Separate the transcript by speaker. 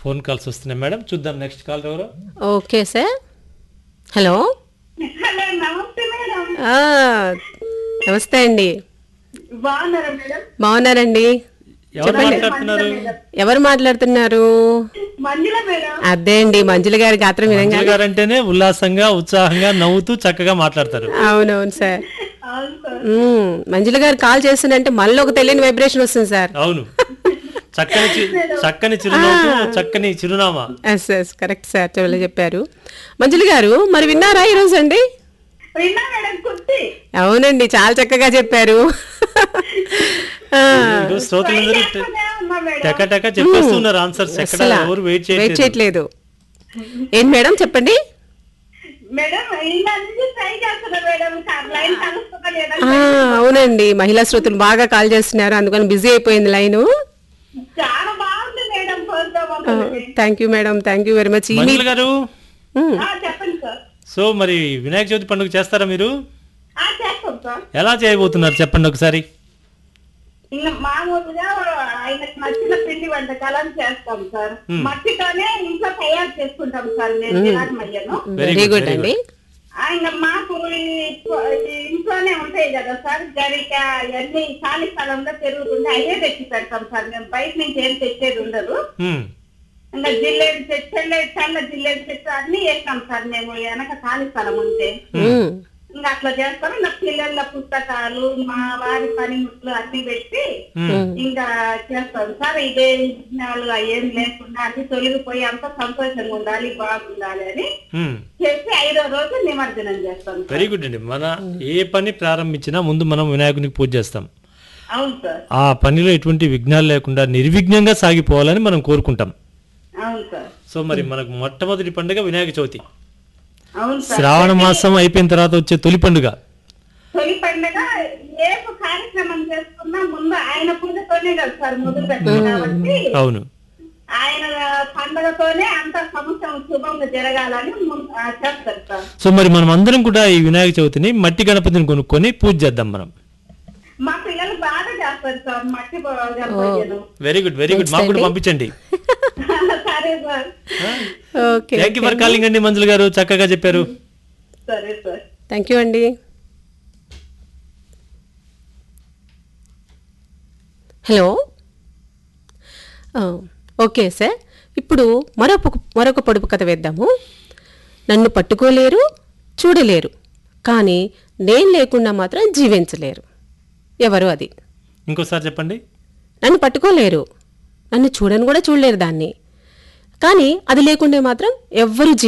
Speaker 1: Phone calls వస్తున్నాయి madam చూద్దాం next call ఎవరు
Speaker 2: ఓకే సార్ హలో
Speaker 3: హలో నమస్తే మేడం
Speaker 2: ఆ, నమస్తే అండి
Speaker 3: బాగున్నారా మేడం
Speaker 2: బాగున్నారండి
Speaker 1: ఎవరు మాట్లాడుతున్నారు
Speaker 2: ఎవరు మాట్లాడుతున్నారు
Speaker 3: మంజుల మేడం
Speaker 2: అదే అండి మంజుల గారి గాత్రం విధంగా
Speaker 1: మంజుల గారు అంటేనే ఉల్లాసంగా ఉత్సాహంగా నవ్వుతూ చక్కగా మాట్లాడతారు
Speaker 2: అవునవును సార్
Speaker 3: అవును సార్
Speaker 2: మ్మ్. మంజుల గారు కాల్ చేస్తుందంటే మళ్ళీ ఒక తెలియని వైబ్రేషన్ వస్తుంది సార్
Speaker 1: అవును చక్కని చి- చక్కని చిరునవ్వు చక్కని చిరునామా
Speaker 2: ఎస్ ఎస్ కరెక్ట్ సార్ చాలా చెప్పారు మంజుల గారు మరి విన్నారా ఈరోజు అండి
Speaker 3: విన్నా మేడం కుర్తి
Speaker 2: అవునండి చాలా చక్కగా చెప్పారు ఆ,
Speaker 1: ఈరోజు శ్రోతలందరూ ట-
Speaker 3: ఉన్నా మేడం
Speaker 1: టక టక చెప్పేస్తున్నారు ఆన్సర్స్ ఎక్కడ
Speaker 2: అస్సలా
Speaker 1: ఎవరు వెయిట్
Speaker 2: వెయిట్
Speaker 1: చేయట్లేదు
Speaker 2: చేయట్లేదు ఏం మేడం చెప్పండి
Speaker 3: మేడం ఇలా నుంచి ట్రై చేస్తున్నా మేడం లైన్ కలుస్తుందా లేదా
Speaker 2: ఆ, అవునండి మహిళా శ్రోతలు బాగా కాల్ చేస్తున్నారు అందుకని బిజీ అయిపోయింది లైన్
Speaker 3: చాలా బాగుంది madam programme
Speaker 2: thank you madam thank you very much
Speaker 1: Manjula garu
Speaker 3: చెప్పండి సార్
Speaker 1: సో మరి వినాయక చవితి పండుగ చేస్తారా మీరు
Speaker 3: ఆ, చేస్తాం సార్
Speaker 1: ఎలా చేయబోతున్నారు చెప్పండి ఒకసారి
Speaker 3: ఇంకా మామూలుగా ఆయనకు నచ్చిన పిండి వంటకాలను చేస్తాం సార్ మట్టితోనే ఇంట్లో తయారు చేసుకుంటాం సార్ నేను విరాటమయ్యను
Speaker 1: Very
Speaker 2: very
Speaker 1: good,
Speaker 2: good
Speaker 1: very
Speaker 2: అండి
Speaker 3: ఇంకా మాకు ఈ- ఈ ఇంట్లోనే ఉంటాయి కదా సార్ గరిక ఇవన్నీ ఖాళీ స్థలంలో పెరుగుతుంటే అదే తెచ్చి పెడతాం సార్ మేము బయట నుంచి ఏం తెచ్చేది ఉండదు
Speaker 1: హ్మ్.
Speaker 3: ఇంకా జిల్లేడు చెట్టు చెల్లెడు చల్ల జిల్లేడు చెట్టు అన్ని వేస్తాం సార్ మేము వెనక ఖాళీ స్థలం ఉంటే
Speaker 2: మ్మ్.
Speaker 3: ఇంకా అట్లా చేస్తాం ఇంకా పిల్లల పుస్తకాలు మా వారి పనిముట్లు అన్ని పెట్టి
Speaker 1: హ్మ్.
Speaker 3: ఇంకా చేస్తాం సార్ ఇదే విఘ్నాలు ఏం లేకుండా అన్ని తొలగిపోయి అంత సంతోషంగా ఉండాలి బాగుండాలి అని
Speaker 1: హ్మ్.
Speaker 3: చేసి ఐదో రోజు నిమజ్జనం చేస్తాం సార్.
Speaker 1: వెరీ గుడ్ అండి మన ఏ పని ప్రారంభించినా ముందు మనం వినాయకునికి పూజ చేస్తాం
Speaker 3: అవును సార్
Speaker 1: ఆ పనిలో ఎటువంటి విఘ్నాలు లేకుండా నిర్విఘ్నంగా సాగిపోవాలని మనం కోరుకుంటాం
Speaker 3: అవును సార్
Speaker 1: సో మరి మనకు మొట్టమొదటి పండుగ వినాయక చవితి
Speaker 3: అవును సార్
Speaker 1: శ్రావణ మాసం అయిపోయిన తర్వాత వచ్చే తొలి పండుగ
Speaker 3: తొలి పండుగ ఏ కార్యక్రమం చేసుకున్నా ముందు ఆయన పూజతోనే కదా సార్ మొదలు పెట్టారు కాబట్టి
Speaker 1: అవును
Speaker 3: ఆయన పండుగతోనే అంత సంవత్సరం శుభంగా జరగాలని ముందు- ఆ, చేస్తారు సార్
Speaker 1: సో మరి మనం అందరం కూడా ఈ వినాయక చవితిని మట్టి గణపతిని కొనుక్కొని పూజ చేద్దాం మనం
Speaker 3: మా పిల్లలు బాగా చేస్తారు సార్ మట్టి గణపయ్యను
Speaker 1: వెరీ గుడ్ వెరీ గుడ్ మాకు కూడా పంపించండి
Speaker 3: సరే sir
Speaker 2: okay
Speaker 1: thank you for calling అండి మంజులు గారు చక్కగా చెప్పారు
Speaker 3: సరే సార్
Speaker 2: థ్యాంక్ యూ అండి హలో ఆ, ఓకే సార్ ఇప్పుడు మరొక మరొక పొడుపు కథ వేద్దాము నన్ను పట్టుకోలేరు చూడలేరు కానీ నేను లేకుండా మాత్రం జీవించలేరు ఎవరు అది
Speaker 1: ఇంకోసారి చెప్పండి
Speaker 2: నన్ను పట్టుకోలేరు నన్ను చూడని కూడా చూడలేరు దాన్ని కానీ అది లేకుంటే మాత్రం ఎవ్వరూ జీవి